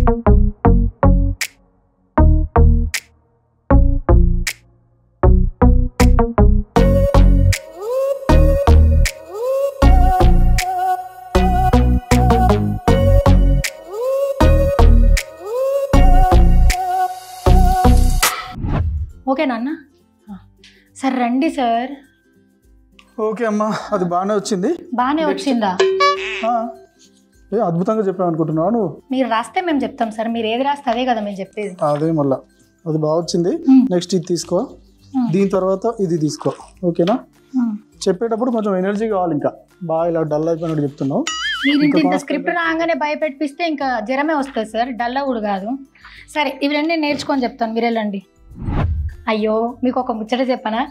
Okay నాన్న sir రండి sir okay అమ్మా అది బాగానే వచ్చింది బాగానే వచ్చిందా ఆ, ఏ అద్భుతంగా చెప్పావు అనుకుంటున్నావు నువ్వు మీరు రాస్తే మేము చెప్తాం సార్ మీరు ఏది రాస్తే అదే కదా మేము చెప్పేది అదే మళ్ళా అది బాగా వచ్చింది మ్మ్. నెక్స్ట్ ఇది తీసుకో మ్మ్. దీని తర్వాత ఇది తీసుకో ఓకేనా మ్మ్. చెప్పేటప్పుడు కొంచెం ఎనర్జీ కావాలి ఇంకా బాగా ఇలా డల్ అయిపోయినట్టు చెప్తున్నావు మీరు ఇంత ఇంత స్క్రిప్ట్ రాగానే భయపెట్టిస్తే ఇంకా జ్వరమే వస్తుంది సార్ డల్లా కూడా కాదు సరే ఇవి రెండు నేను నేర్చుకొని చెప్తాను మీరు వెళ్ళండి అయ్యో మీకు ఒక ముచ్చట చెప్పనా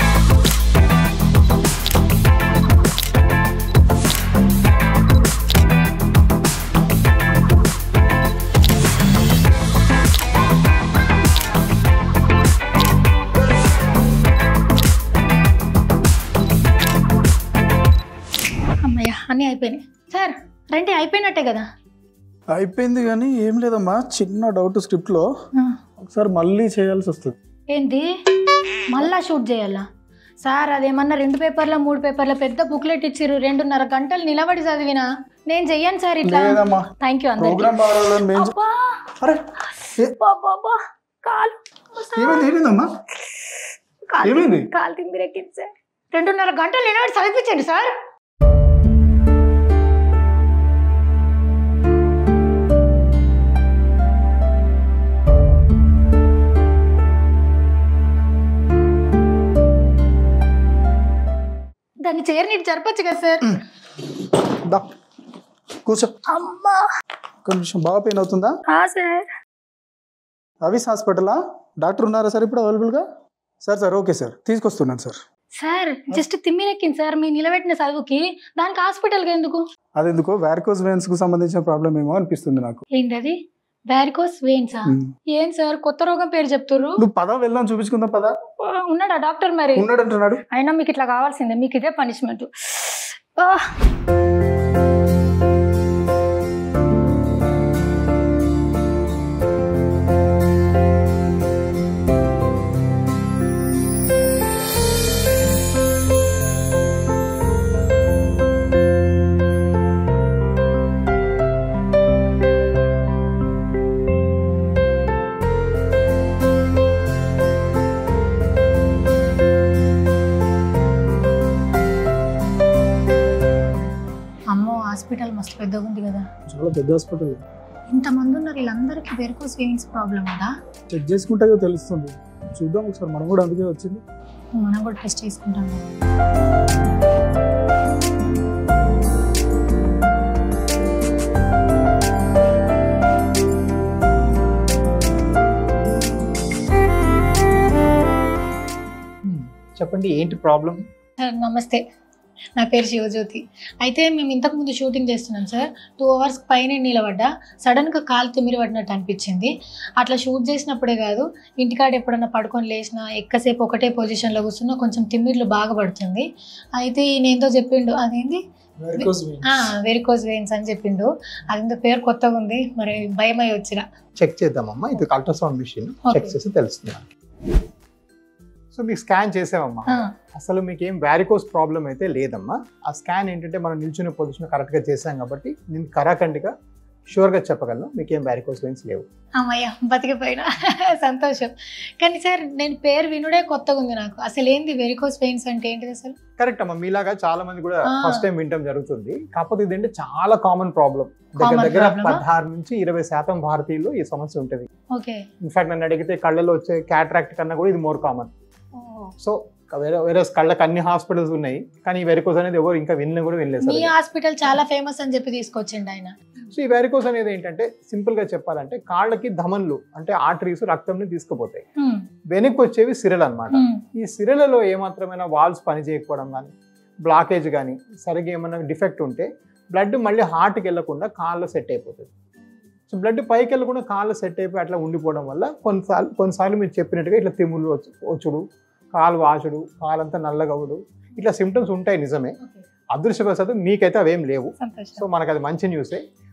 అమ్మయ్య అన్నీ అయిపోయినాయి సార్ రండి అయిపోయినట్టే కదా అయిపోయింది కానీ ఏం లేదమ్మా చిన్న డౌట్ స్క్రిప్ట్లో ఆ, ఒకసారి మళ్ళీ చేయాల్సి వస్తుంది ఏంటి మళ్ళా షూట్ చేయాలా సార్ అదేమన్నా రెండు పేపర్ల మూడు పేపర్ల పెద్ద బుక్లెట్ ఇచ్చిర్రు రెండున్నర గంటలు నిలబడి చదివినా నేను చెయ్యను సార్ ఇట్లా లేదమ్మా థ్యాంక్ యూ అందరికి ప్రోగ్రామ్ బాగా మేము అబ్బా, అరే ఏ, అబ్బా, అబ్బా, కాలు ఏమైంది ఏమైందమ్మా కాలు ఏమైంది? కాలు తిమ్మిరెక్కింది సార్ రెండున్నర గంటలు నిలబడి చదివించండి సార్ దాన్ని చైర్ నీటి జరపచ్చు కదా సార్ దా కూర్చో అమ్మా ఒక్క నిమిషం బాగా పెయిన్ అవుతుందా ఆ సార్ అవిస్ హాస్పిటలా డాక్టర్ ఉన్నారా సార్ ఇప్పుడు అవైలబుల్గా సార్ సార్ ఓకే సార్ తీసుకొస్తున్నాను సార్ సార్ జస్ట్ తిమ్మిరెక్కింది సార్ మీ నిలబెట్టిన చదువుకి దానికి హాస్పిటల్కి ఎందుకు అది ఎందుకో వ్యారికోస్ వెయిన్స్కు సంబంధించిన ప్రాబ్లం ఏమో అనిపిస్తుంది నాకు ఏంటది వ్యారికోస్ వెయిన్సా ఉమ్. ఏం సార్ కొత్త రోగం పేరు చెప్తుర్రు నువ్వు పద వెళ్దాం చూపించుకుందాం పద ఆ, ఉన్నాడా డాక్టర్ మరి ఉన్నాడు అంటున్నాడు అయినా మీకు ఇట్లా కావాల్సిందే మీకు ఇదే పనిష్మెంట్ అమ్మో హాస్పిటల్ మస్తు పెద్దగా ఉంది కదా చాలా పెద్ద హాస్పిటల్ ఇంతమంది ఉన్నారు వీళ్ళందరికీ వెరికోస్ వెయిన్స్ ప్రాబ్లం ఉందా చెక్ చేసుకుంటే కదా తెలుస్తుంది చూద్దాం ఒకసారి మనం కూడా అందుకే వచ్చింది మనం కూడా టెస్ట్ చేసుకుంటాం చెప్పండి ఏంటి ప్రాబ్లం సార్ నమస్తే నా పేరు శివజ్యోతి అయితే మేము ఇంతకుముందు షూటింగ్ చేస్తున్నాం సార్ టూ అవర్స్ పైన నిలబడ్డా సడన్గా కాలు తిమిరి పడినట్టు అనిపించింది అట్లా షూట్ చేసినప్పుడే కాదు ఇంటికాడ ఎప్పుడన్నా పడుకొని లేచినా ఎక్కువసేపు ఒకటే పొజిషన్లో కూర్చున్నా కొంచెం తిమ్మిర్లు బాగా పడుతుంది అయితే ఈయన ఏందో చెప్పిండు అదేంది వెరికోజ్ వెయిన్స్ అని చెప్పిండు అదేందో పేరు కొత్తగా ఉంది మరి భయమై వచ్చిన చెక్ చేద్దామమ్మా ఇది అల్ట్రాసౌండ్ మిషన్ చెక్ Okay. చేసి తెలుస్తుంది మనకి. సో మీకు స్కాన్ చేసామమ్మా ఆ, అసలు మీకు ఏం వ్యారికోస్ ప్రాబ్లం అయితే లేదమ్మా ఆ స్కాన్ ఏంటంటే మనం నిల్చునే పొజిషన్ కరెక్ట్గా చేసాం కాబట్టి నేను కరాఖండిగా షూర్గా చెప్పగలను మీకు ఏం వ్యారికోస్ వెయిన్స్ లేవు అమ్మయ్య బతికిపోయినా సంతోషం కానీ సార్ నేను పేరు వినుడే కొత్తగా ఉంది నాకు అసలు ఏంది వెరికోస్ వెయిన్స్ అంటే ఏంటిది అసలు కరెక్ట్ అమ్మా మీలాగా చాలా మంది కూడా ఆ. ఫస్ట్ టైం వినటం జరుగుతుంది కాకపోతే ఇదంటే చాలా కామన్ ప్రాబ్లం దగ్గర Common దగ్గర problem ఆ? పదహారు నుంచి ఇరవై శాతం భారతీయుల్లో ఈ సమస్య ఉంటుంది ఓకే ఇన్ఫాక్ట్ నన్ను అడిగితే కళ్ళలో వచ్చే క్యాట్రాక్ట్ కన్నా కూడా ఇది మోర్ కామన్ సో వేరే వేరే కళ్ళకి అన్ని హాస్పిటల్స్ ఉన్నాయి కానీ ఈ వెరికోస్ అనేది ఎవరు ఇంకా విన్న కూడా వినలేదు మీ సార్ హాస్పిటల్ చాలా ఫేమస్ అని చెప్పి తీసుకొచ్చిండు ఆయన సో ఈ వెరికోస్ అనేది ఏంటంటే సింపుల్ గా చెప్పాలంటే కాళ్ళకి ధమన్లు అంటే ఆర్టరీస్ రక్తంని తీసుకుపోతాయి హ్మ్, వెనక్కి వచ్చేవి సిరలు అన్నమాట హ్మ్, ఈ సిరలలో ఏమాత్రమైన వాల్స్ పని చేయకపోవడం కానీ బ్లాకేజ్ కానీ సరిగ్గా ఏమైనా డిఫెక్ట్ ఉంటే బ్లడ్ మళ్ళీ హార్ట్కి వెళ్ళకుండా కాళ్ళలో సెట్ అయిపోతుంది సో బ్లడ్ పైకి వెళ్ళకుండా కాళ్ళు సెట్ అయిపోయి అట్లా ఉండిపోవడం వల్ల కొన్నిసార్లు కొన్నిసార్లు మీరు చెప్పినట్టుగా ఇట్లా తిమ్ములు వచ్చు- వచ్చుడు కాలు వాచుడు కాలంతా నల్లగవుడు ఇట్లా సిమ్టమ్స్ ఉంటాయి నిజమే ఓకే, అదృష్టవశాత్తు మీకైతే అవేం లేవు సంతోషం సో మనకు అది మంచి న్యూసే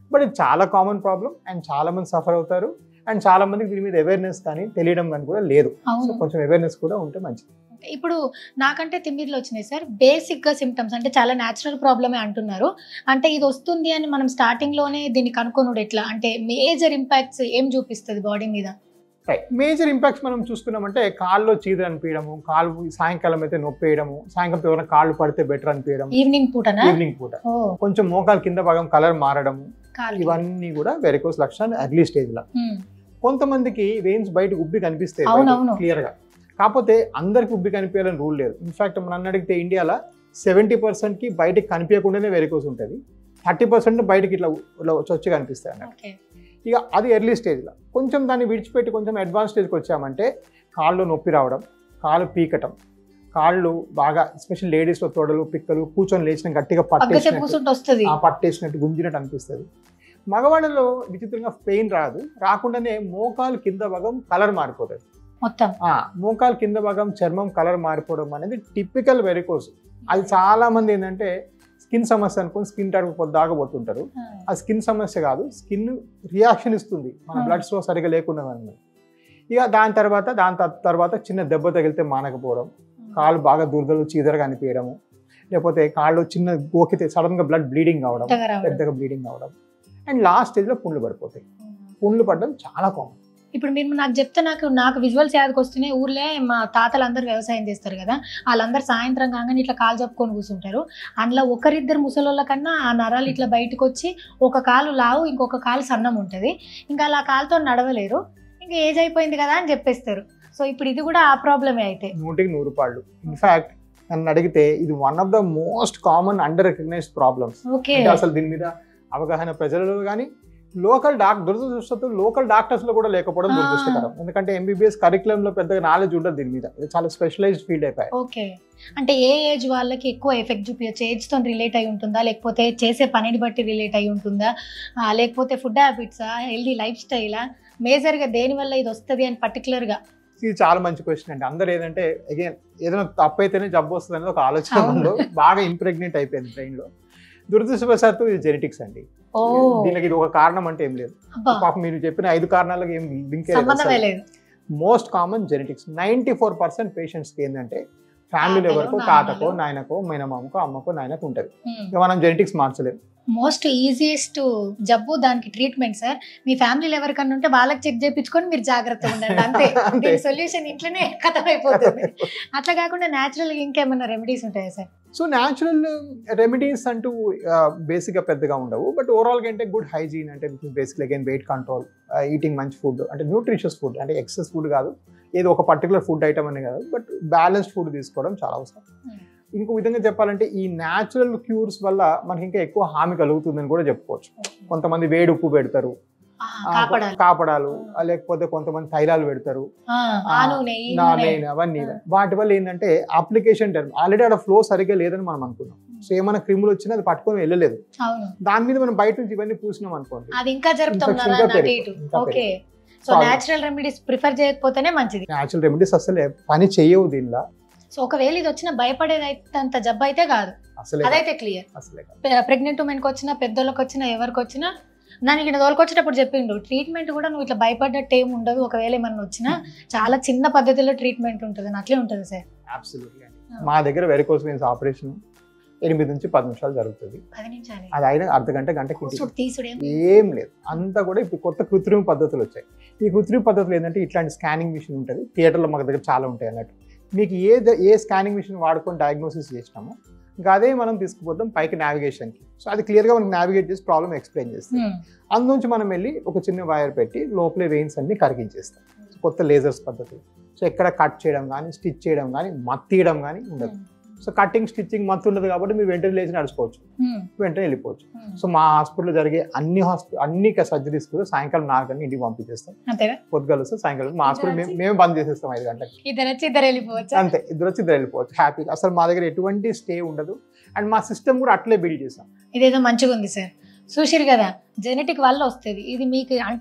బట్ ఇది చాలా కామన్ ప్రాబ్లం అండ్ చాలా మంది సఫర్ అవుతారు అండ్ చాలా మందికి దీని మీద అవేర్నెస్ కానీ తెలియడం కానీ కూడా లేదు సో అవును కొంచెం అవేర్నెస్ కూడా ఉంటే మంచిది ఇప్పుడు నాకంటే తిమ్మిర్లు వచ్చినాయి సార్ బేసిక్ గా సిమ్టమ్స్ అంటే చాలా న్యాచురల్ ప్రాబ్లమే అంటున్నారు అంటే ఇది వస్తుంది అని మనం స్టార్టింగ్ లోనే దీన్ని కనుక్కొనుడు ఎట్లా అంటే మేజర్ ఇంపాక్ట్స్ ఏం చూపిస్తుంది బాడీ మీద రైట్ మేజర్ ఇంపాక్ట్స్ మనం చూసుకున్నామంటే కాల్లో చీదర అనిపించడము కాళ్ళు సాయంకాలం అయితే నొప్పి వేయడము సాయంకాలం ఎవరైనా కాళ్ళు పడితే బెటర్ అనిపించడం ఈవినింగ్ పూటనా ఈవినింగ్ పూట ఓ కొంచెం మోకాలు కింద భాగం కలర్ మారడము కాలు ఇవన్నీ కూడా వెరికోస్ లక్షణాలు ఎర్లీ స్టేజ్ లో కొంతమందికి వెయిన్స్ బయట ఉబ్బి కనిపిస్తాయి అవునవును. క్లియర్ గా కాకపోతే అందరికి ఉబ్బి కనిపించాలని రూల్ లేదు ఇన్ఫాక్ట్ మనం అన్న అడిగితే ఇండియాలో సెవెంటీ పర్సెంట్ కి బయటకి కనిపించకుండానే వెరికోస్ ఉంటుంది థర్టీ పర్సెంట్ బయటకి ఇట్లా ఇలా వచ్చి కనిపిస్తాయి అన్నట్టు ఓకే ఇక అది ఎర్లీ స్టేజ్లో కొంచెం దాన్ని విడిచిపెట్టి కొంచెం అడ్వాన్స్ స్టేజ్కి వచ్చామంటే కాళ్ళు నొప్పి రావడం కాళ్ళు పీకటం కాళ్ళు బాగా ఎస్పెషల్ లేడీస్లో తొడలు పిక్కలు కూర్చొని లేచిన గట్టిగా పక్కసే పట్టేసినట్టు కూర్చుంటే వస్తుంది ఆ పట్టేసినట్టు గుంజినట్టు అనిపిస్తుంది మగవాళ్ళలో విచిత్రంగా పెయిన్ రాదు రాకుండానే మోకాలు కింద భాగం కలర్ మారిపోతుంది మొత్తం ఆ, మోకాలు కింద భాగం చర్మం కలర్ మారిపోవడం అనేది టిపికల్ వెరికోస్ అది చాలా మంది ఏంటంటే స్కిన్ సమస్య అనుకుని స్కిన్ తడుపు దాకా పోతుంటారు ఆ స్కిన్ సమస్య కాదు స్కిన్ రియాక్షన్ ఇస్తుంది మన Hmm. బ్లడ్ ఫ్లో సరిగా లేకుండా ఉన్నది. ఇక దాని తర్వాత దాని త- తర్వాత చిన్న దెబ్బ తగిలితే మానకపోవడం కాళ్ళు బాగా దురదలు చీదరగా అనిపించడము లేకపోతే కాళ్ళు చిన్న గోకితే సడన్ గా బ్లడ్ బ్లీడింగ్ అవడం పెద్దగా రావడం. పెద్దగా బ్లీడింగ్ అవడం అండ్ లాస్ట్ స్టేజ్ లో పుండ్లు పడిపోతాయి పుండ్లు పడడం చాలా కామన్ ఇప్పుడు మీరు నాకు చెప్తే నాకు నాకు విజువల్స్ యాదకి వస్తున్నాయి ఊర్లే మా తాతలు అందరూ వ్యవసాయం చేస్తారు కదా వాళ్ళందరూ సాయంత్రం కాగానే ఇట్లా కాలు చెప్పుకొని కూర్చుంటారు అందులో ఒకరిద్దరు ముసలోళ్ళ కన్నా ఆ నరాలు ఇట్లా బయటకు వచ్చి ఒక కాలు లావు ఇంకొక కాలు సన్నం ఉంటుంది ఇంకా అలా కాలుతో నడవలేరు ఇంకా ఏజ్ అయిపోయింది కదా అని చెప్పేస్తారు సో ఇప్పుడు ఇది కూడా ఆ ప్రాబ్లమే అయితే నూటికి నూరు పాళ్ళు ఇన్ఫాక్ట్ నన్ను అడిగితే ఇది one of the most common under recognized problems okay అంటే అసలు దీని మీద అవగాహన ప్రజలలో కానీ లోకల్ డాక్ దురదృష్టం లోకల్ డాక్టర్స్ లో కూడా లేకపోవడం ఆ. దురదృష్టకరం ఎందుకంటే ఎంబీబీఎస్ కరికులం లో పెద్దగా నాలెడ్జ్ ఉండదు దీని మీద ఇది చాలా స్పెషలైజ్డ్ ఫీల్డ్ అయిపోయాయి ఓకే అంటే ఏ ఏజ్ వాళ్ళకి ఎక్కువ ఎఫెక్ట్ చూపించచ్చు ఏజ్తో రిలేట్ అయి ఉంటుందా లేకపోతే చేసే పనిని బట్టి రిలేట్ అయి ఉంటుందా ఆ, లేకపోతే ఫుడ్ హ్యాబిట్సా హెల్దీ లైఫ్ స్టైలా మేజర్గా దేని వల్ల ఇది వస్తుంది అని పర్టికులర్గా ఇది చాలా మంచి క్వశ్చన్ అండి అందరు ఏదంటే అగైన్ ఏదైనా తప్పు అయితేనే జబ్బు వస్తుంది అనేది ఒక ఆలోచన అవును. ఉందో బాగా ఇంప్రెగ్నెంట్ అయిపోయింది బ్రెయిన్ లో దురదృష్టవశాత్తు ఇది జెనెటిక్స్ అండి ఓ దీనికి ఇది ఒక కారణం అంటే ఏం లేదు అబ్బా పాపం మీరు చెప్పిన ఐదు కారణాలకు ఏం లింక్ సంబంధమే లేదు most common genetics ninety four percent పేషెంట్స్కి ఏంటంటే ఫ్యామిలీలో తాతలో, ఎవరికో నాన్నలో. తాతకో నాయనకో మేనమామకో అమ్మకో నాయనకో ఉంటుంది ఇక మనం జెనెటిక్స్ మార్చలేము మోస్ట్ ఈజియెస్ట్ జబ్బు దానికి ట్రీట్మెంట్ సార్ మీ ఫ్యామిలీలో ఎవరికన్నా ఉంటే వాళ్ళకి చెక్ చేయించుకొని మీరు జాగ్రత్తగా ఉండండి అంతే అంతే. దీని సొల్యూషన్ ఇంట్లోనే కథమైపోతుంది అట్లా కాకుండా న్యాచురల్గా ఇంకేమైనా రెమెడీస్ ఉంటాయా సార్ సో న్యాచురల్ రెమెడీస్ అంటూ బేసిక్గా పెద్దగా ఉండవు బట్ ఓవరాల్గా అంటే గుడ్ హైజీన్ అంటే basic again weight control eating మంచి ఫుడ్ అంటే న్యూట్రిషియస్ ఫుడ్ అంటే ఎక్సెస్ ఫుడ్ కాదు ఏదో ఒక పర్టికులర్ ఫుడ్ ఐటమ్ అనే కాదు బట్ బ్యాలెన్స్డ్ ఫుడ్ తీసుకోవడం చాలా అవసరం Hmm. ఇంకో విధంగా చెప్పాలంటే ఈ న్యాచురల్ క్యూర్స్ వల్ల మనకి ఇంకా ఎక్కువ హామీ కలుగుతుందని కూడా చెప్పుకోవచ్చు కొంతమంది వేడి ఉప్పు పెడతారు ఆ, ఆ, కాపాడాలి కాపడాలు ఆ, లేకపోతే కొంతమంది తైలాలు పెడతారు ఆ, ఆ నూనె ఈ నా నూనె నేను అవన్నీ వాటి వల్ల ఏంటంటే అప్లికేషన్ టర్మ్ ఆల్రెడీ ఆడ ఫ్లో సరిగ్గా లేదని మనం అనుకున్నాం సో ఏమైనా క్రిములు వచ్చినా అది పట్టుకొని వెళ్ళలేదు అవును దాని మీద మనం బయట నుంచి ఇవన్నీ పూసినాం అనుకోండి అది ఇంకా జరుపుతాం Infection కదా ఇంకా అటు పెరుగు- ఇటు ఇంకా okay so Problem. Natural remedies prefer చేయకపోతేనే మంచిది న్యాచురల్ రెమెడీస్ అసలే పని చేయవు దీనిలో సో ఒకవేళ ఇది వచ్చిన భయపడేది అయితే అంత జబ్బు అయితే కాదు అసలే అదైతే క్లియర్ అసలే కాదు. ప్రెగ్నెంట్ ఉమెన్కి వచ్చినా పెద్దోళ్ళకి వచ్చినా ఎవరికి వచ్చినా నన్ను ఇక్కడ తోలుకొచ్చేటప్పుడు చెప్పిండు ట్రీట్మెంట్ కూడా నువ్వు ఇట్లా భయపడ్డట్టు ఏమి ఉండదు ఒకవేళ ఏమన్నా వచ్చినా చాలా చిన్న పద్ధతిలో ట్రీట్మెంట్ ఉంటుంది అని అట్లే ఉంటుంది సార్ Absolutely అండి. మా దగ్గర వెరికోస్ వెయిన్స్ ఆపరేషన్ ఎనిమిది నుంచి పది నిమిషాలు జరుగుతుంది పది నిమిషాలు అది అయిన అర్ధ గంట గంటకి ఇంటికి. కూసుడు తీసుడు ఏం ఏం లేదు అంతా కూడా ఇప్పుడు కొత్త కృత్రిమ పద్ధతులు వచ్చాయి ఈ కృత్రిమ పద్ధతులు ఏంటంటే ఇట్లాంటి స్కానింగ్ మిషన్ ఉంటుంది థియేటర్లో మాకు దగ్గర చాలా ఉంటాయి అన్నట్టు మీకు ఏ ద- ఏ స్కానింగ్ మిషన్ వాడుకొని డయాగ్నోసిస్ చేసినామో ఇంకా అదే మనం తీసుకుపోతాం పైకి నావిగేషన్కి సో అది క్లియర్గా మనకి నావిగేట్ చేసి ప్రాబ్లమ్ ఎక్స్ప్లెయిన్ చేస్తాం హ్మ్. అందులోంచి మనం వెళ్ళి ఒక చిన్న వైర్ పెట్టి లోపలే వెయిన్స్ అన్ని కరిగించేస్తాం సో కొత్త లేజర్స్ పద్ధతి సో ఎక్కడ కట్ చేయడం కానీ స్టిచ్ చేయడం కానీ మత్తీయడం కానీ ఉండదు సో కటింగ్ స్టిచ్చింగ్ మత్తు ఉండదు కాబట్టి మీరు వెంటనే లేచి నడుచుకోవచ్చు హ్మ్. వెంటనే వెళ్ళిపోవచ్చు హ్మ్. సో మా హాస్పిటల్లో జరిగే అన్ని హాస్పిటల్ అన్ని సర్జరీస్ కూడా సాయంకాలం నాలుగు గంటలకు ఇంటికి పంపించేస్తాం అంతేనా పొద్దుగాలు వస్తే సాయంకాలం మా హాస్పిటల్ మేము మేము బంద్ చేసేస్తాం ఐదు గంటలకి ఇద్దరు వచ్చి ఇద్దరు వెళ్ళిపోవచ్చు అంతే ఇద్దరు వచ్చి ఇద్దరు వెళ్ళిపోవచ్చు హ్యాపీగా అసలు మా దగ్గర ఎటువంటి స్టే ఉండదు అండ్ మా సిస్టమ్ కూడా అట్లే బిల్డ్ చేసాం ఇదేదో మంచిగా ఉంది సార్ చూసిరు కదా జెనెటిక్ వల్ల వస్తుంది ఇది మీకు అంటే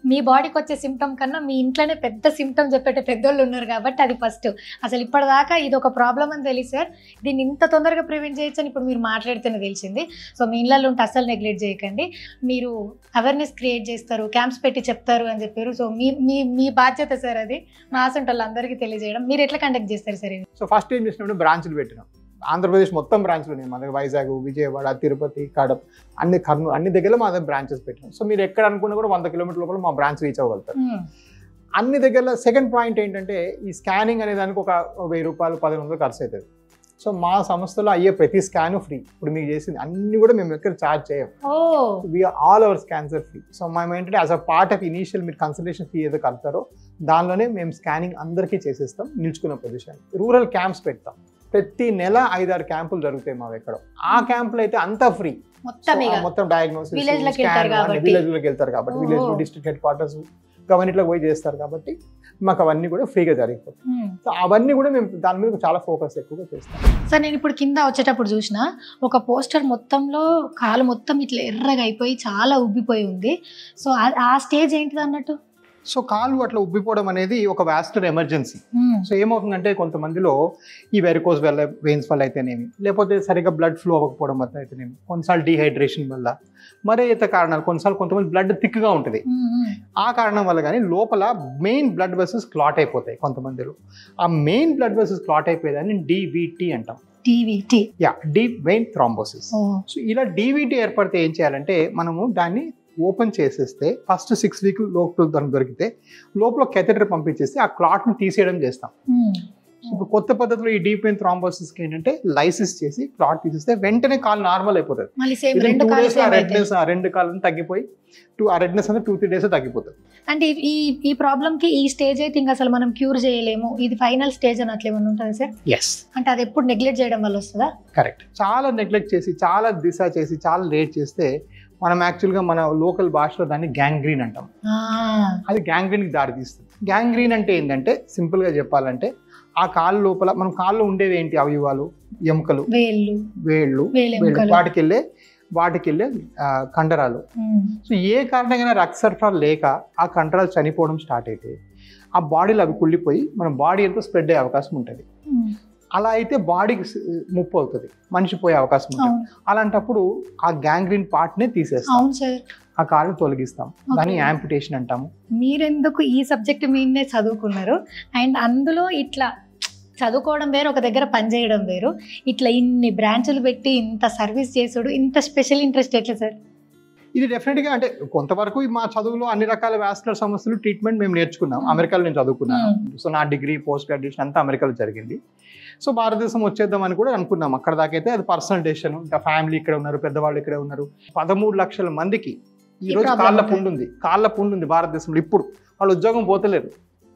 మీ బాడీకి వచ్చే సిమ్టమ్ కన్నా మీ ఇంట్లోనే పెద్ద సిమ్టమ్ చెప్పేట పెద్దోళ్ళు ఉన్నారు కాబట్టి అది ఫస్ట్ అసలు ఇప్పటిదాకా ఇది ఒక ప్రాబ్లం అని తెలియదు సార్ దీన్ని ఇంత తొందరగా ప్రివెంట్ చేయొచ్చు అని ఇప్పుడు మీరు మాట్లాడితేనే తెలిసింది సో మీ ఇళ్ళల్లో ఉంటే అసలు నెగ్లెక్ట్ చేయకండి మీరు అవేర్నెస్ క్రియేట్ చేస్తారు క్యాంప్స్ పెట్టి చెప్తారు అని చెప్పారు సో మీ మీ మీ బాధ్యత సార్ అది మా అసంటి వాళ్ళందరికీ తెలియజేయడం మీరు ఎట్లా కండక్ట్ చేస్తారు సార్ ఇది సో ఫస్ట్ ఏం చేసినప్పుడు బ్రాంచ్లు పెట్టినాం ఆంధ్రప్రదేశ్ మొత్తం బ్రాంచ్లు ఉన్నాయి మన దగ్గర వైజాగ్ విజయవాడ తిరుపతి కడప అన్ని కర్నూలు అన్ని దగ్గర మా దగ్గర బ్రాంచెస్ పెట్టినాం సో మీరు ఎక్కడ అనుకున్నా కూడా వంద కిలోమీటర్ లోపల మా బ్రాంచ్ రీచ్ అవ్వగలుగుతారు మ్మ్. అన్ని దగ్గర సెకండ్ పాయింట్ ఏంటంటే ఈ స్కానింగ్ అనే దానికి ఒక వెయ్యి రూపాయలు పదిహేను వందలు ఖర్చు అవుతుంది సో మా సంస్థలో అయ్యే ప్రతి స్కాన్ ఫ్రీ ఇప్పుడు మీకు చేసింది అన్ని కూడా మేము ఎక్కడ ఛార్జ్ చేయం oh we are all our scans are free so మేము ఏంటంటే as a part of initial మీరు కన్సల్టేషన్ ఫీ ఏదో కడతారో దానిలోనే మేము స్కానింగ్ అందరికీ చేసేస్తాం నిల్చుకున్న పొజిషన్ రూరల్ క్యాంప్స్ పెడతాం ప్రతి నెల ఐదారు క్యాంపులు జరుగుతాయి మా ఎక్కడ ఆ క్యాంపులు అయితే అంతా ఫ్రీ మొత్తం ఇక మొత్తం డయాగ్నోసిస్ Village లోకి వెళ్తారు కాబట్టి. విలేజ్ లోకి వెళ్తారు కాబట్టి ఓహో. విలేజ్ లో డిస్ట్రిక్ట్ హెడ్ క్వార్టర్స్ గవర్నమెంట్లోకి పోయి చేస్తారు కాబట్టి మాకు అవన్నీ కూడా ఫ్రీగా జరిగిపోతాయి మ్మ్. సో అవన్నీ కూడా మేము దాని మీద చాలా ఫోకస్ ఎక్కువగా చేస్తాం సార్ నేను ఇప్పుడు కింద వచ్చేటప్పుడు చూసిన ఒక పోస్టర్ మొత్తంలో కాలు మొత్తం ఇట్లా ఎర్రగా అయిపోయి చాలా ఉబ్బిపోయి ఉంది సో ఆ- ఆ స్టేజ్ ఏంటిది అన్నట్టు సో కాలు అట్లా ఉబ్బిపోవడం అనేది ఒక వ్యాస్టర్ ఎమర్జెన్సీ మ్మ్. సో ఏమవుతుందంటే కొంతమందిలో ఈ వెరికోస్ వల్ల వెయిన్స్ వల్ల అయితేనేమి లేకపోతే సరిగ్గా బ్లడ్ ఫ్లో అవ్వకపోవడం వల్ల అయితేనేమి కొన్నిసార్లు డీహైడ్రేషన్ వల్ల మరే ఇతర కారణాలు కొన్నిసార్లు కొంతమంది బ్లడ్ థిక్గా ఉంటుంది మ్మ్, మ్మ్. ఆ కారణం వల్ల కానీ లోపల మెయిన్ బ్లడ్ వెసెస్ క్లాట్ అయిపోతాయి కొంతమందిలో ఆ మెయిన్ బ్లడ్ వెసెస్ క్లాట్ అయిపోయేదాన్ని డీవీటీ అంటాం DVT yeah deep vein thrombosis oh so ఇలా డీవీటీ ఏర్పడితే ఏం చేయాలంటే మనము దాన్ని ఓపెన్ చేసేస్తే ఫస్ట్ సిక్స్ వీక్ లోపల దానికి దొరికితే లోపల కెథెటర్ పంపించేస్తే ఆ క్లాట్ని తీసేయడం చేస్తాం మ్మ్. ఇప్పుడు కొత్త పద్ధతిలో ఈ డీప్ వెయిన్ థ్రాంబోసిస్కి ఏంటంటే లైసిస్ చేసి క్లాట్ తీసేస్తే వెంటనే కాలు నార్మల్ అయిపోతుంది మళ్ళీ సేమ్ Within రెండు two కాలు days ఆ సేమ్ అయితే రెడ్నెస్ ఆ రెండు కాళ్ళని తగ్గిపోయి టూ ఆ రెడ్నెస్ అనేది టూ త్రీ డేస్ తగ్గిపోతుంది అంటే ఈ- ఈ ఈ ప్రాబ్లమ్ కి ఈ స్టేజ్ అయితే ఇంకా అసలు మనం క్యూర్ చేయలేము ఇది ఫైనల్ స్టేజ్ అని అట్లా ఏమన్నా ఉంటుంది సార్ ఎస్ అంటే అది ఎప్పుడు నెగ్లెక్ట్ చేయడం వల్ల వస్తుందా కరెక్ట్ చాలా నెగ్లెక్ట్ చేసి చాలా దిశ చేసి చాలా లేట్ చేస్తే మనం యాక్చువల్గా మన లోకల్ భాషలో దాన్ని గ్యాంగ్రీన్ అంటాం ఆ, అది గ్యాంగ్రీన్కి దారి తీస్తుంది గ్యాంగ్రీన్ అంటే ఏంటంటే సింపుల్గా చెప్పాలంటే ఆ కాలు లోపల మనం కాళ్ళు ఉండేవి ఏంటి అవయవాలు ఎముకలు వేళ్ళు వేళ్ళు వేలు వేళ్ళు ఎముకలు వాటికి వెళ్ళే వాటికి వెళ్ళే ఆ, కండరాలు మ్మ్. సో ఏ కారణంగా రక్త సరఫరా లేక ఆ కండరాలు చనిపోవడం స్టార్ట్ అయితే ఆ బాడీలో అవి కుళ్ళిపోయి మన బాడీ అంతా స్ప్రెడ్ అయ్యే అవకాశం ఉంటుంది మ్మ్. అలా అయితే బాడీకి ముప్పు అవుతుంది మనిషి పోయే అవకాశం ఉంటుంది అవును అలాంటప్పుడు ఆ గ్యాంగ్రీన్ పార్ట్నే తీసేస్తాం అవును సార్ ఆ కాలుని తొలగిస్తాం దాన్ని Okay. యాంపిటేషన్ అంటాము మీరెందుకు ఈ సబ్జెక్ట్ మీనే చదువుకున్నారు అండ్ అందులో ఇట్లా చదువుకోవడం వేరు ఒక దగ్గర పనిచేయడం వేరు ఇట్లా ఇన్ని బ్రాంచులు పెట్టి ఇంత సర్వీస్ చేసుడు ఇంత స్పెషల్ ఇంట్రెస్ట్ ఎట్లా సార్ ఇది డెఫినెట్గా అంటే కొంతవరకు మా చదువులో అన్ని రకాల వ్యాస్కులర్ సమస్యలు ట్రీట్మెంట్ మేము నేర్చుకున్నాం అమెరికాలో నేను చదువుకున్నాను సో నా డిగ్రీ పోస్ట్ గ్రాడ్యుయేషన్ అంతా అమెరికాలో జరిగింది సో భారతదేశం వచ్చేద్దామని కూడా అనుకున్నాం అక్కడ దాకైతే అది పర్సనల్ డెసిషన్ ఇంకా ఫ్యామిలీ ఇక్కడ ఉన్నారు పెద్దవాళ్ళు ఇక్కడే ఉన్నారు పదమూడు లక్షల మందికి ఈ ఈ రోజు problem కాళ్ళ ఉంది. పుండు ఉంది కాళ్ళ పుండు ఉంది భారతదేశంలో ఇప్పుడు వాళ్ళు ఉద్యోగం పోతలేరు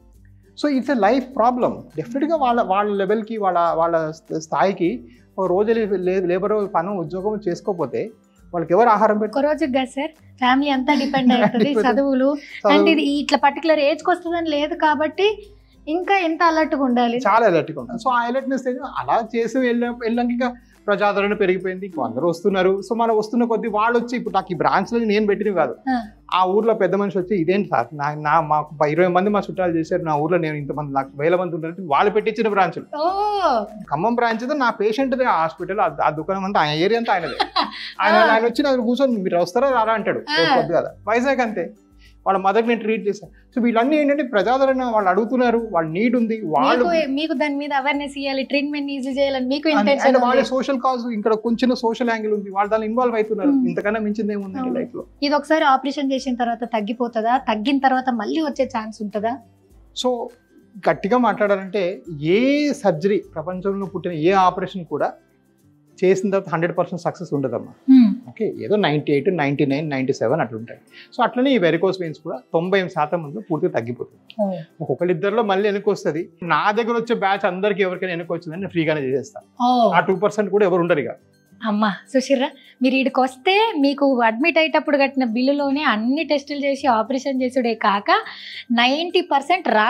so it's a life problem డెఫినెట్గా వాళ్ళ వాళ్ళ లెవెల్కి వాళ్ళ వాళ్ళ స్థాయికి ఒక రోజు లేబర్ పని ఉద్యోగం చేసుకోకపోతే వాళ్ళకి ఎవరు ఆహారం ఒక పెట్టారు రోజు కదా సార్ ఫ్యామిలీ అంతా డిపెండ్ అవుతుంది Depend. చదువులు అండ్ ఇది ఇట్లా పర్టికులర్ ఏజ్కి వస్తుందని లేదు కాబట్టి ఇంకా ఎంత అలర్ట్గా ఉండాలి చాలా అలర్ట్గా ఉంటాను సో ఆ అలర్ట్నెస్ అలా చేసి వెళ్ళిన వెళ్ళాక ఇంకా ప్రజాదరణ పెరిగిపోయింది ఇంకో అందరూ వస్తున్నారు సో మనం వస్తున్న కొద్దీ వాళ్ళు వచ్చి ఇప్పుడు నాకు ఈ బ్రాంచ్లో నేను పెట్టినవి కాదు ఆ. ఆ ఊర్లో పెద్ద మనిషి వచ్చి ఇదేంటి సార్ నా నా మాకు ప- ఇరవై మంది మా చుట్టాలు చేశారు నా ఊర్లో నేను ఇంతమంది నాకు వేల మంది ఉంటారు వాళ్ళు పెట్టించిన బ్రాంచ్లు ఓ ఖమ్మం బ్రాంచ్ నా పేషెంట్ హాస్పిటల్ ఆ దుకాణం అంతా ఆయన ఏరియా అంతా ఆయనదే ఆయన ఆయన వచ్చి నాకు కూర్చొని మీరు వస్తారా రారా అంటాడు ఆ. రేపు పొద్దుగాల వైజాగ్ అంతే వాళ్ళ మదర్ నేను ట్రీట్ చేశాను సో వీళ్ళన్నీ ఏంటంటే ప్రజాదరణ వాళ్ళు అడుగుతున్నారు వాళ్ళ నీడ్ ఉంది వాళ్ళు మీకు మీకు దాని మీద అవేర్నెస్ ఇవ్వాలి ట్రీట్మెంట్ ఈజీ చేయాలని మీకు అండ్ ఇంటెన్షన్ వాళ్ళ సోషల్ కాజ్ ఇక్కడ కొంచెం సోషల్ యాంగిల్ ఉంది వాళ్ళు దాని ఇన్వాల్వ్ అవుతున్నారు Hmm. ఇంతకన్నా మించింది ఏముందండి అవును. లైఫ్ లో ఇది ఒకసారి ఆపరేషన్ చేసిన తర్వాత తగ్గిపోతుందా తగ్గిన తర్వాత మళ్ళీ వచ్చే ఛాన్స్ ఉంటుందా సో గట్టిగా మాట్లాడాలంటే ఏ సర్జరీ ప్రపంచంలో పుట్టిన ఏ ఆపరేషన్ కూడా చేసిన తర్వాత హండ్రెడ్ పర్సెంట్ సక్సెస్ ఉండదమ్మా ఓకే ఏదో ninety eight ninety nine ninety seven అట్లుంటాయి సో అట్లనే ఈ వెరికోస్ వెయిన్స్ కూడా తొంభై ఎనిమిది శాతం మందిలో పూర్తిగా తగ్గిపోతుంది ఒక్కొక్కరి ఇద్దరిలో మళ్ళీ వెనక్కి వస్తుంది నా దగ్గర వచ్చే బ్యాచ్ అందరికీ ఎవరికైనా వెనక్కి వచ్చిందని నేను ఫ్రీగానే చేసేస్తాను ఓ ఆ టూ పర్సెంట్ కూడా ఎవరు ఉండరు ఇక అమ్మా సుశీర్రా మీరు ఇక్కడికి వస్తే మీకు అడ్మిట్ అయ్యేటప్పుడు కట్టిన బిల్లులోనే అన్ని టెస్టులు చేసి ఆపరేషన్ చేసుడే కాక నైంటీ పర్సెంట్ రాదు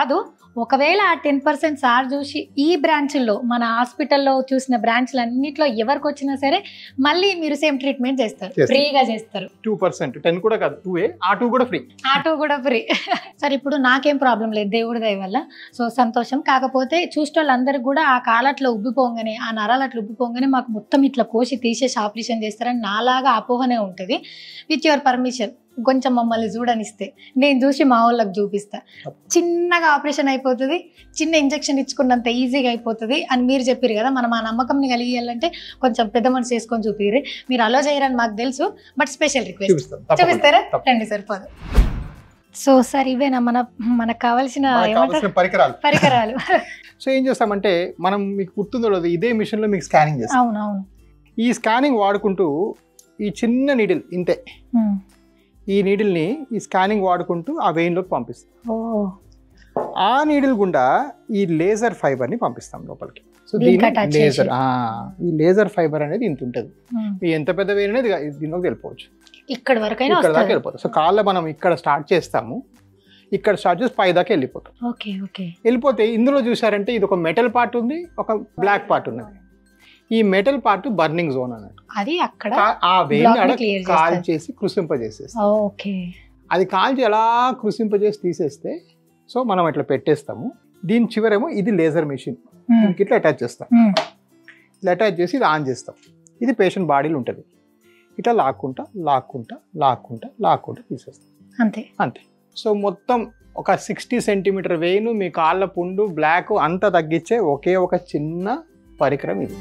ఒకవేళ ఆ టెన్ పర్సెంట్ సార్ చూసి ఈ బ్రాంచ్లో మన హాస్పిటల్లో చూసిన బ్రాంచ్లు అన్నింటిలో ఎవరికి వచ్చినా సరే మళ్ళీ మీరు సేమ్ ట్రీట్మెంట్ చేస్తారు చేస్తారు. ఫ్రీగా చేస్తారు టూ పర్సెంట్ టెన్ కూడా కాదు టూ ఏ ఆ టూ కూడా ఫ్రీ ఆటో కూడా ఫ్రీ సార్ ఇప్పుడు నాకేం ప్రాబ్లం లేదు దేవుడి దయ వల్ల సో సంతోషం కాకపోతే చూసిన వాళ్ళందరికీ కూడా ఆ కాలట్లో ఉబ్బిపోగానే ఆ నరాలు అట్లా ఉబ్బిపోగానే మాకు మొత్తం ఇట్లా కోసి తీసేసి ఆపరేషన్ చేస్తారని నాలాగా అపోహనే ఉంటుంది విత్ యువర్ పర్మిషన్ కొంచెం మమ్మల్ని చూడనిస్తే నేను చూసి మా వాళ్ళకి చూపిస్తా చిన్నగా ఆపరేషన్ అయిపోతుంది చిన్న ఇంజెక్షన్ ఇచ్చుకున్నంత ఈజీగా అయిపోతుంది అని మీరు చెప్పారు కదా మనం ఆ నమ్మకంని కలిగియాలంటే కొంచెం పెద్ద మనసు చేసుకొని చూపిరి మీరు అలో చేయరని మాకు తెలుసు బట్ స్పెషల్ రిక్వెస్ట్ చూపిస్తాం తప్పకుండా. చూపిస్తారా తప్పకుండా. రండి సార్ పద సో సార్ ఇవేనా మన మనకు కావాల్సిన మనకు ఏమంటారు కావాల్సిన పరికరాలు పరికరాలు సో ఏం చేస్తామంటే మనం మీకు గుర్తుందో లేదో ఇదే మిషన్ లో మీకు స్కానింగ్ చేస్తాం అవును అవును ఈ స్కానింగ్ వాడుకుంటూ ఈ చిన్న నీడిల్ ఇంతే ఉమ్. ఈ నీడిల్ని ఈ స్కానింగ్ వాడుకుంటూ ఆ వెయిన్లోకి పంపిస్తాం ఓ ఆ నీడిల్ గుండా ఈ లేజర్ ఫైబర్ని పంపిస్తాం లోపలికి సో దీనికి దీని attach లేజర్ చేసి. ఈ లేజర్ ఫైబర్ అనేది ఇంత ఉంటుంది ఉమ్. ఈ ఎంత పెద్ద వెయిన్ అనేది దీనిలోకి వెళ్ళిపోవచ్చు ఇక్కడ వరకైనా ఇక్కడ దాకా వస్తుంది వెళ్ళిపోతుంది సో కాళ్ళ మనం ఇక్కడ స్టార్ట్ చేస్తాము ఇక్కడ స్టార్ట్ చేసి పై దాకా వెళ్ళిపోతాం ఓకే ఓకే వెళ్ళిపోతే ఇందులో చూసారంటే ఇది ఒక మెటల్ పార్ట్ ఉంది ఒక బ్లాక్ పార్ట్ ఉన్నది ఈ మెటల్ పార్ట్ బర్నింగ్ జోన్ అన్నట్టు అది అక్కడ కా- ఆ వెయిన్ Block ని ఆడ clear కాల్ చేస్తారు. చేసి కృషింపజేసేసి ఓకే అది కాల్చి ఎలా కృషింపజేసి తీసేస్తే సో మనం ఇట్లా పెట్టేస్తాము దీని చివరేమో ఇది లేజర్ మెషిన్ ఉమ్. దీనికి ఇట్లా అటాచ్ చేస్తాం ఉమ్. ఇట్లా అటాచ్ చేసి ఇది ఆన్ చేస్తాం ఇది పేషెంట్ బాడీలో ఉంటుంది ఇట్లా లాక్కుంటా లాక్కుంటా లాక్కుంటా లాక్కుంటా తీసేస్తాం అంతే అంతే సో మొత్తం ఒక సిక్స్టీ సెంటీమీటర్ వెయిన్ మీ కాళ్ళ పుండు బ్లాక్ అంతా తగ్గించే ఒకే ఒక చిన్న పరికరం ఇది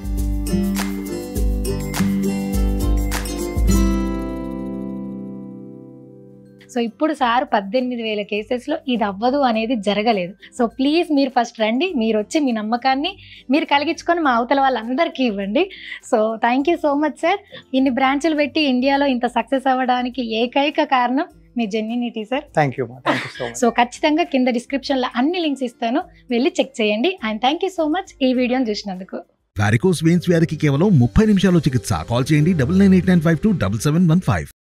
సో ఇప్పుడు సార్ పద్దెనిమిది వేల కేసెస్లో ఇది అవ్వదు అనేది జరగలేదు సో ప్లీజ్ మీరు ఫస్ట్ రండి మీరు వచ్చి మీ నమ్మకాన్ని మీరు కలిగించుకొని మా అవతల వాళ్ళందరికీ ఇవ్వండి so thank you so much sir ఇన్ని బ్రాంచులు పెట్టి ఇండియాలో ఇంత సక్సెస్ అవ్వడానికి ఏకైక కారణం మీ జెన్యునిటీ సార్ థ్యాంక్ యూ మా thank you so much so ఖచ్చితంగా కింద డిస్క్రిప్షన్లో అన్ని లింక్స్ ఇస్తాను వెళ్ళి చెక్ చేయండి and thank you so much ఈ వీడియోని చూసినందుకు వారికోస్ వెయిన్స్ వ్యాధికి కేవలం ముప్పై నిమిషాల్లో చికిత్స కాల్ చేయండి double nine eight nine five two double seven one five